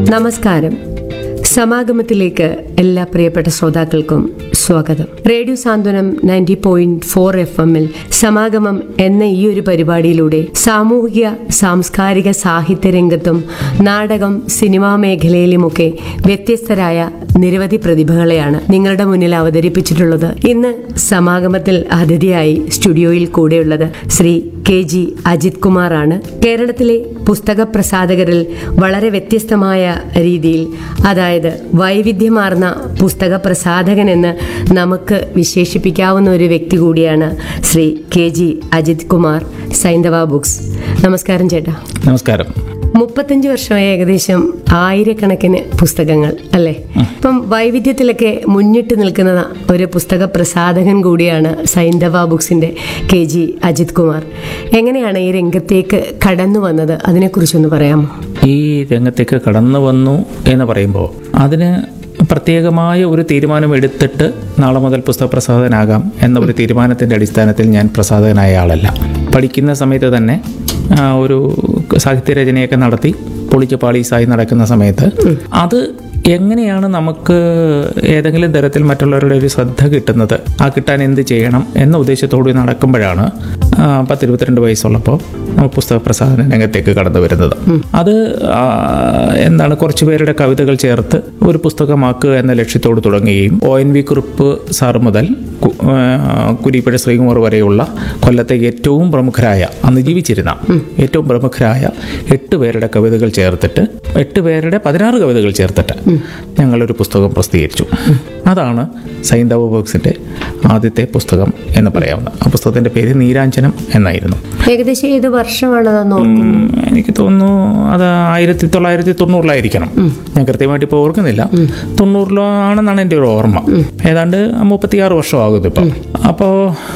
നമസ്കാരം സമാഗമത്തിലേക്ക് എല്ലാ പ്രിയപ്പെട്ട ശ്രോതാക്കൾക്കും സ്വാഗതം radio Santhwanam ninety point four F എമ്മിൽ സമാഗമം എന്ന ഈ ഒരു പരിപാടിയിലൂടെ സാമൂഹിക സാംസ്കാരിക സാഹിത്യ രംഗത്തും നാടകം സിനിമാ മേഖലയിലുമൊക്കെ വ്യത്യസ്തരായ നിരവധി പ്രതിഭകളെയാണ് നിങ്ങളുടെ മുന്നിൽ അവതരിപ്പിച്ചിട്ടുള്ളത് ഇന്ന് സമാഗമത്തിൽ അതിഥിയായി സ്റ്റുഡിയോയിൽ കൂടെയുള്ളത് ശ്രീ കെ ജി അജിത് കുമാറാണ് കേരളത്തിലെ പുസ്തക പ്രസാധകരിൽ വളരെ വ്യത്യസ്തമായ രീതിയിൽ അതായത് വൈവിധ്യമാർന്ന പുസ്തക പ്രസാധകൻ എന്ന് നമുക്ക് വിശേഷിപ്പിക്കാവുന്ന ഒരു വ്യക്തി കൂടിയാണ് Sree K G Ajith Kumar Saindhava books നമസ്കാരം ചേട്ടാ നമസ്കാരം മുപ്പത്തഞ്ച് വർഷമായി ഏകദേശം ആയിരക്കണക്കിന് പുസ്തകങ്ങൾ അല്ലേ ഇപ്പം വൈവിധ്യത്തിലൊക്കെ മുന്നിട്ട് നിൽക്കുന്ന ഒരു പുസ്തക പ്രസാധകൻ കൂടിയാണ് സൈന്ധവ ബുക്സിന്റെ കെ ജി അജിത് കുമാർ എങ്ങനെയാണ് ഈ രംഗത്തേക്ക് കടന്നു വന്നത് അതിനെക്കുറിച്ചൊന്ന് പറയാമോ ഈ രംഗത്തേക്ക് കടന്നു വന്നു എന്ന് പറയുമ്പോൾ അതിന് പ്രത്യേകമായ ഒരു തീരുമാനം എടുത്തിട്ട് നാളെ മുതൽ പുസ്തക പ്രസാധകനാകാം എന്ന ഒരു തീരുമാനത്തിൻ്റെ അടിസ്ഥാനത്തിൽ ഞാൻ പ്രസാധകനായ ആളല്ല പഠിക്കുന്ന സമയത്ത് തന്നെ ആ, ഒരു സാഹിത്യരചനയൊക്കെ നടത്തി പൊളിച്ച് പാളീസായി നടക്കുന്ന സമയത്ത് അത് എങ്ങനെയാണ് നമുക്ക് ഏതെങ്കിലും തരത്തിൽ മറ്റുള്ളവരുടെ ഒരു ശ്രദ്ധ കിട്ടുന്നത് ആ കിട്ടാൻ എന്ത് ചെയ്യണം എന്ന ഉദ്ദേശത്തോടെ നടക്കുമ്പോഴാണ് ആ, പത്തിരുപത്തിരണ്ട് വയസ്സുള്ളപ്പോൾ നമ്മൾ പുസ്തക പ്രസാധന രംഗത്തേക്ക് കടന്നു വരുന്നത് അത് ആ, എന്താണ് കുറച്ച് പേരുടെ കവിതകൾ ചേർത്ത് ഒരു പുസ്തകമാക്കുക എന്ന ലക്ഷ്യത്തോട് തുടങ്ങുകയും O N V Kurup sir മുതൽ കു- ആ, കുരിപ്പുഴ ശ്രീകുമാർ വരെയുള്ള കൊല്ലത്തെ ഏറ്റവും പ്രമുഖരായ അന്ന് ജീവിച്ചിരുന്ന ഏറ്റവും പ്രമുഖരായ എട്ട് പേരുടെ കവിതകൾ ചേർത്തിട്ട് എട്ട് പേരുടെ പതിനാറ് കവിതകൾ ചേർത്തിട്ട് ഞങ്ങളൊരു പുസ്തകം പ്രസിദ്ധീകരിച്ചു അതാണ് സൈന്ധവ ബോക്സിൻ്റെ ആദ്യത്തെ പുസ്തകം എന്ന് പറയാവുന്നത് ആ പുസ്തകത്തിൻ്റെ പേര് നീരാഞ്ജനം എന്നായിരുന്നു ഏകദേശം ഏത് വർഷമാണ് അതെന്ന് ഓർക്കുന്നു ഉം, എനിക്ക് തോന്നുന്നു അത് ആയിരത്തി തൊള്ളായിരത്തി തൊണ്ണൂറിലായിരിക്കണം ഞാൻ കൃത്യമായിട്ട് ഇപ്പോൾ ഓർക്കുന്നില്ല തൊണ്ണൂറിലോ ആണെന്നാണ് എൻ്റെ ഒരു ഓർമ്മ ഏതാണ്ട് മുപ്പത്തിയാറ് വർഷമാകുന്നു ഇപ്പം അപ്പോൾ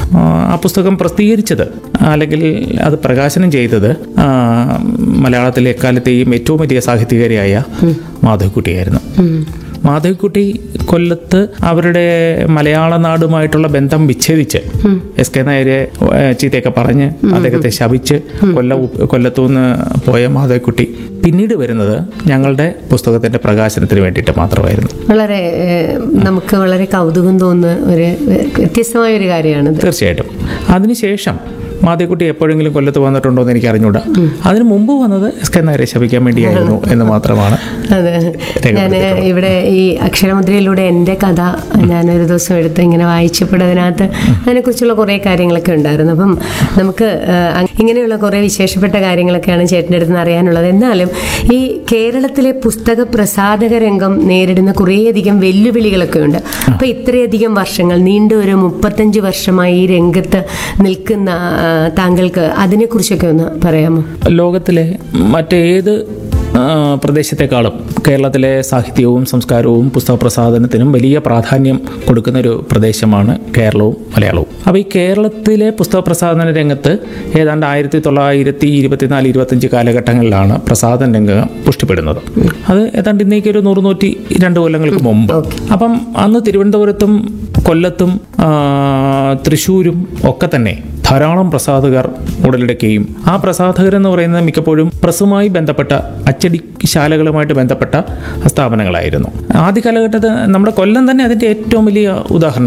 ആ പുസ്തകം പ്രസിദ്ധീകരിച്ചത് അല്ലെങ്കിൽ അത് പ്രകാശനം ചെയ്തത് ആ, മലയാളത്തിലെ എക്കാലത്തെയും ഏറ്റവും വലിയ സാഹിത്യകാരിയായ മാധവിക്കുട്ടിയായിരുന്നു മാധവിക്കുട്ടി കൊല്ലത്ത് അവരുടെ മലയാള നാടുമായിട്ടുള്ള ബന്ധം വിച്ഛേദിച്ച് എസ് കെ നായരെ ഏഹ്, ചീത്തയൊക്കെ പറഞ്ഞ് അദ്ദേഹത്തെ ശപിച്ച് കൊല്ല കൊല്ലത്തുനിന്ന് പോയ മാധവിക്കുട്ടി പിന്നീട് വരുന്നത് ഞങ്ങളുടെ പുസ്തകത്തിന്റെ പ്രകാശനത്തിന് വേണ്ടിയിട്ട് മാത്രമായിരുന്നു വളരെ ഏഹ്, നമുക്ക് വളരെ കൗതുകം തോന്നുന്ന ഒരു ഏഹ്, വ്യത്യസ്തമായ ഒരു കാര്യമാണിത് തീർച്ചയായിട്ടും അതിനുശേഷം മാധവിക്കുട്ടി എപ്പോഴെങ്കിലും കൊല്ലത്ത് വന്നിട്ടുണ്ടോ എന്ന് എനിക്ക് അറിഞ്ഞൂടാ അതിന് മുമ്പ് വന്നത് എസ് കെ നായരെ ശപിക്കാൻ വേണ്ടിയായിരുന്നു എന്ന് മാത്രമാണ് അതെ ഞാൻ ഇവിടെ ഈ അക്ഷരമുദ്രയിലൂടെ എൻ്റെ കഥ ഞാനൊരു ദിവസം എടുത്ത് ഇങ്ങനെ വായിച്ചപ്പോൾ അതിനകത്ത് അതിനെക്കുറിച്ചുള്ള കുറേ കാര്യങ്ങളൊക്കെ ഉണ്ടായിരുന്നു അപ്പം നമുക്ക് ആ, അങ് ഇങ്ങനെയുള്ള കുറേ വിശേഷപ്പെട്ട കാര്യങ്ങളൊക്കെയാണ് ചേട്ടൻ്റെ അടുത്ത് നിന്ന് അറിയാനുള്ളത് എന്നാലും ഈ കേരളത്തിലെ പുസ്തക പ്രസാധക രംഗം നേരിടുന്ന കുറേയധികം വെല്ലുവിളികളൊക്കെ ഉണ്ട് അപ്പം ഇത്രയധികം വർഷങ്ങൾ നീണ്ട ഒരു മുപ്പത്തഞ്ച് വർഷമായി ഈ രംഗത്ത് നിൽക്കുന്ന ആ, താങ്കൾക്ക് അതിനെക്കുറിച്ചൊക്കെ ഒന്ന് പറയാമോ ലോകത്തിലെ മറ്റേത് ആ, പ്രദേശത്തെക്കാളും കേരളത്തിലെ സാഹിത്യവും സംസ്കാരവും പുസ്തക പ്രസാധനത്തിനും വലിയ പ്രാധാന്യം കൊടുക്കുന്ന ഒരു പ്രദേശമാണ് കേരളവും മലയാളവും അപ്പോൾ ഈ കേരളത്തിലെ പുസ്തക പ്രസാധന രംഗത്ത് ഏതാണ്ട് ആയിരത്തി തൊള്ളായിരത്തി ഇരുപത്തിനാല് ഇരുപത്തഞ്ച് കാലഘട്ടങ്ങളിലാണ് പ്രസാധന രംഗം പുഷ്ടിപ്പെടുന്നത് അത് ഏതാണ്ട് ഇന്നേക്ക് ഒരു നൂറ് നൂറ്റി രണ്ട് കൊല്ലങ്ങൾക്ക് മുമ്പ് അപ്പം അന്ന് തിരുവനന്തപുരത്തും കൊല്ലത്തും ആ, തൃശ്ശൂരും ഒക്കെ തന്നെ ധാരാളം പ്രസാധകർ ഉടലെടുക്കുകയും ആ പ്രസാധകർ എന്ന് പറയുന്നത് മിക്കപ്പോഴും പ്രസ്സുമായി ബന്ധപ്പെട്ട അച്ചടിശാലകളുമായിട്ട് ബന്ധപ്പെട്ട സ്ഥാപനങ്ങളായിരുന്നു ആദ്യ കാലഘട്ടത്തിൽ നമ്മുടെ കൊല്ലം തന്നെ അതിൻ്റെ ഏറ്റവും വലിയ ഉദാഹരണം